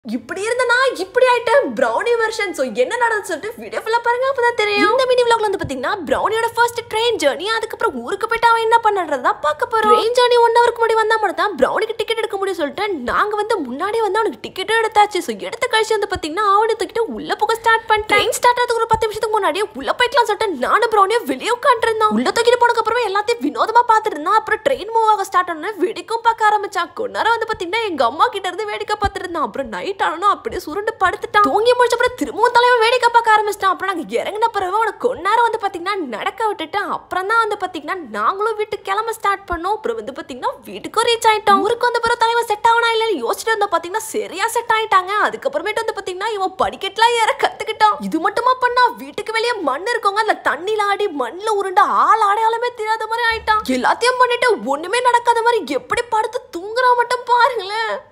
இப்படி இருந்தனா இப்படி ஆயிட்டேன் ப்ரௌனி வெர்ஷன் சோ என்ன நடந்துச்சு சொல்லிட்டு வீடியோ ஃபுல்லா பாருங்க அப்பதான் தெரியும் இந்த மினி vlogல வந்து பாத்தீங்கன்னா ப்ரௌனியோட ஃபர்ஸ்ட் ட்ரெயின் ஜர்னி அதுக்கப்புறம் ஊருக்கு போயிட்டு அவன் என்ன பண்ணன்றதா பார்க்க போறோம் ட்ரெயின் ஜர்னி ஒன் ஹவருக்கு முன்னாடி வந்தா மட்டும் தான் ப்ரௌனிக்கு டிக்கெட் எடுக்க முடியும் சொல்லிட்டு நாங்க வந்து முன்னாடி வந்து அவனுக்கு டிக்கெட்டும் எடுத்தாச்சு சோ எடுத்த கழிச்சு வந்து பாத்தீங்கன்னா அவனை தூக்கிட்டு உள்ள போக ஸ்டார்ட் பண்ணிட்டேன் ட்ரெயின் ஸ்டார்ட் ஆகிறதுக்கு ஒரு பத்து நிமிஷத்துக்கு முன்னாடியே உள்ள போய்க்கலாம் சொல்லிட்டு நானும் ப்ரௌனியும் வெளியே உட்காந்துருந்தோம் உள்ள தூக்கிட்டு போனதுக்கு அப்புறமா எல்லாத்தையும் வினோதமா பார்த்துட்டு இருந்தான் அப்புறம் ட்ரெயின் மூவ் ஆக ஸ்டார்ட் ஆனோட வேடிக்கும் பார்க்க ஆரம்பிச்சான் கொஞ்ச நேரம் வந்து பாத்தீங்கன்னா எங்க அம்மா கிட்ட இருந்து வேடிக்கை பார்த்துட்டு இருந்தான் அப்புறம் நைட் ஆனோம் அப்படியே சுருண்டு படுத்துட்டான் தூங்கி முடிச்ச அப்புறம் திரும்பவும் தலைவன் வேடிக்கை பார்க்க ஆரம்பிச்சிட்டான் அப்புறம் நாங்க இறங்கின பிறகு அவனை கொஞ்ச நேரம் வந்து பாத்தீங்கன்னா நடக்க விட்டுட்டு அப்புறம் தான் வந்து பாத்தீங்கன்னா நாங்களும் வீட்டுக்கு கிளம்ப ஸ்டார்ட் பண்ணோம் அப்புறம் வந்து பாத்தீங்கன்னா வீட்டுக்கும் ரீச் ஆயிட்டோம் ஊருக்கு வந்த பிறகு தலைவன் செட் ஆகனா இல்லைன்னு யோசிச்சுட்டு வந்து பாத்தீங்கன்னா சரியா செட் ஆயிட்டாங்க அதுக்கப்புறமேட்டு வந்து பாத்தீங்கன்னா இவன் படிக்கட்டுலாம் ஏற கத்துக்கிட்டான் இது மட்டுமா பண்ணா வீட்டுக்கு வெளியே மண் இருக்கவங்க அந்த தண்ணில ஆடி மண்ணுல உருண்டு ஆள் அடையாளமே தெரியாத மாதிரி ஆயிட்டான் எல்லாத்தையும் பண்ணிட்டு ஒண்ணுமே நடக்காத மாதிரி எப்படி படுத்து தூங்குறா மட்டும் பாருங்களேன்